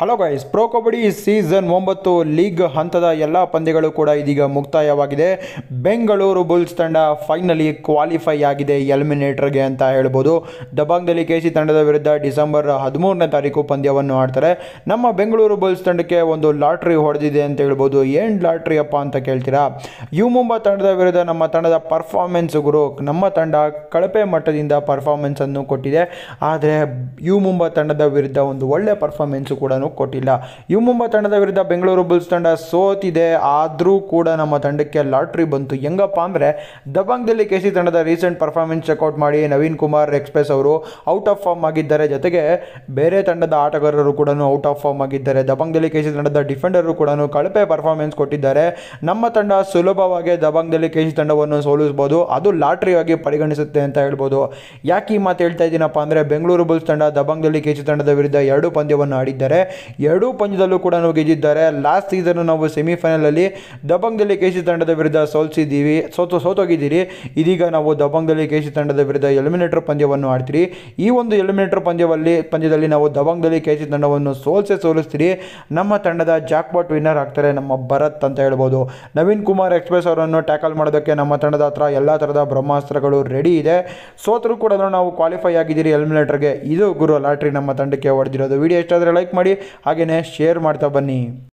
hello guys pro kabaddi season ಒಂಬತ್ತು league ಹಂತದ ಎಲ್ಲ ಪಂದ್ಯಗಳು ಕೂಡ ಇದೀಗ ಮುಕ್ತಾಯವಾಗಿದೆ ಬೆಂಗಳೂರು ಬುಲ್ಸ್ ತಂಡ ಫೈನಲಿ ಕ್ವಾಲಿಫೈ ಆಗಿದೆ ಎಲಿಮಿನೇಟರ್ಗೆ ಅಂತ ಹೇಳ್ಬೋದು ದಬಾಂಗ್ದಲ್ಲಿ ಕೆ ಸಿ ತಂಡದ ವಿರುದ್ಧ ಡಿಸೆಂಬರ್ ಹದಿಮೂರನೇ ತಾರೀಕು ಪಂದ್ಯವನ್ನು ಆಡ್ತಾರೆ ನಮ್ಮ ಬೆಂಗಳೂರು ಬುಲ್ಸ್ ತಂಡಕ್ಕೆ ಒಂದು ಲಾಟ್ರಿ ಹೊಡೆದಿದೆ ಅಂತ ಹೇಳ್ಬೋದು ಏನು ಲಾಟ್ರಿ ಅಪ್ಪ ಅಂತ ಕೇಳ್ತೀರಾ ಯು ಮುಂಬಾ ತಂಡದ ವಿರುದ್ಧ ನಮ್ಮ ತಂಡದ ಪರ್ಫಾರ್ಮೆನ್ಸ್ ಗುರು ನಮ್ಮ ತಂಡ ಕಳಪೆ ಮಟ್ಟದಿಂದ ಪರ್ಫಾರ್ಮೆನ್ಸನ್ನು ಕೊಟ್ಟಿದೆ ಆದರೆ ಯು ಮುಂಬಾ ತಂಡದ ವಿರುದ್ಧ ಒಂದು ಒಳ್ಳೆ ಪರ್ಫಾರ್ಮೆನ್ಸು ಕೂಡ ಕೊಟ್ಟಿಲ್ಲ ಯು ಮುಂಬಾ ತಂಡದ ವಿರುದ್ಧ ಬೆಂಗಳೂರು ಬುಲ್ಸ್ ತಂಡ ಸೋತಿದೆ ಆದರೂ ಕೂಡ ನಮ್ಮ ತಂಡಕ್ಕೆ ಲಾಟ್ರಿ ಬಂತು ಹೆಂಗಪ್ಪ ಅಂದರೆ ದಬಾಂಗ್ದಲ್ಲಿ ಕೆ ಸಿ ತಂಡದ ರೀಸೆಂಟ್ ಪರ್ಫಾರ್ಮೆನ್ಸ್ ಚೆಕ್ಔಟ್ ಮಾಡಿ ನವೀನ್ ಕುಮಾರ್ ಎಕ್ಸ್ಪ್ರೆಸ್ ಅವರು ಔಟ್ ಆಫ್ ಫಾರ್ಮ್ ಆಗಿದ್ದಾರೆ ಜೊತೆಗೆ ಬೇರೆ ತಂಡದ ಆಟಗಾರರು ಕೂಡ ಔಟ್ ಆಫ್ ಫಾರ್ಮ್ ಆಗಿದ್ದಾರೆ ದಬಾಂಗ್ದಲ್ಲಿ ಕೆ ಸಿ ತಂಡದ ಡಿಫೆಂಡರು ಕೂಡ ಕಳಪೆ ಪರ್ಫಾರ್ಮೆನ್ಸ್ ಕೊಟ್ಟಿದ್ದಾರೆ ನಮ್ಮ ತಂಡ ಸುಲಭವಾಗಿ ದಬಾಂಗ್ದಲ್ಲಿ ಕೆ ಸಿ ತಂಡವನ್ನು ಸೋಲಿಸ್ಬೋದು ಅದು ಲಾಟ್ರಿಯಾಗಿ ಪರಿಗಣಿಸುತ್ತೆ ಅಂತ ಹೇಳ್ಬೋದು ಯಾಕೆ ಈ ಮಾತು ಹೇಳ್ತಾ ಇದ್ದೀನಪ್ಪ ಅಂದರೆ ಬೆಂಗಳೂರು ಬುಲ್ಸ್ ತಂಡ ದಬಾಂಗ್ದಲ್ಲಿ ಕೆ ಸಿ ತಂಡದ ವಿರುದ್ಧ ಎರಡು ಪಂದ್ಯವನ್ನು ಆಡಿದ್ದಾರೆ ಎರಡೂ ಪಂದ್ಯದಲ್ಲೂ ಕೂಡ ನಾವು ಗೆದ್ದಿದ್ದಾರೆ ಲಾಸ್ಟ್ ಸೀಸನ್ ನಾವು ಸೆಮಿಫೈನಲಲ್ಲಿ ದಬಂಗ್ದಲ್ಲಿ ಕೆ ಸಿ ತಂಡದ ವಿರುದ್ಧ ಸೋಲಿಸಿದ್ದೀವಿ ಸೋತು ಸೋತೋಗಿದ್ದೀರಿ ಇದೀಗ ನಾವು ದಬಂಗ್ದಲ್ಲಿ ಕೆ ಸಿ ತಂಡದ ವಿರುದ್ಧ ಎಲಿಮಿನೇಟರ್ ಪಂದ್ಯವನ್ನು ಆಡ್ತೀರಿ ಈ ಒಂದು ಎಲಿಮಿನೇಟರ್ ಪಂದ್ಯದಲ್ಲಿ ಪಂದ್ಯದಲ್ಲಿ ನಾವು ದಬಂಗ್ದಲ್ಲಿ ಕೆ ಸಿ ತಂಡವನ್ನು ಸೋಲ್ಸೆ ಸೋಲಿಸ್ತೀರಿ ನಮ್ಮ ತಂಡದ ಜಾಕ್ಪಾಟ್ ವಿನ್ನರ್ ಆಗ್ತಾರೆ ನಮ್ಮ ಭರತ್ ಅಂತ ಹೇಳ್ಬೋದು ನವೀನ್ ಕುಮಾರ್ ಎಕ್ಸ್ಪ್ರೆಸ್ ಅವರನ್ನು ಟ್ಯಾಕಲ್ ಮಾಡೋದಕ್ಕೆ ನಮ್ಮ ತಂಡದ ಹತ್ರ ಎಲ್ಲ ಥರದ ಬ್ರಹ್ಮಾಸ್ತ್ರಗಳು ರೆಡಿ ಇದೆ ಸೋತರೂ ಕೂಡ ನಾವು ಕ್ವಾಲಿಫೈ ಆಗಿದ್ದೀರಿ ಎಲಿಮಿನೇಟರ್ಗೆ ಇದು ಗುರು ಲಾಟ್ರಿ ನಮ್ಮ ತಂಡಕ್ಕೆ ಹೊಡೆದಿರೋದು ವಿಡಿಯೋ ಇಷ್ಟ ಆದರೆ ಲೈಕ್ ಮಾಡಿ ಹಾಗೆಯೇ ಶೇರ್ ಮಾಡ್ತಾ ಬನ್ನಿ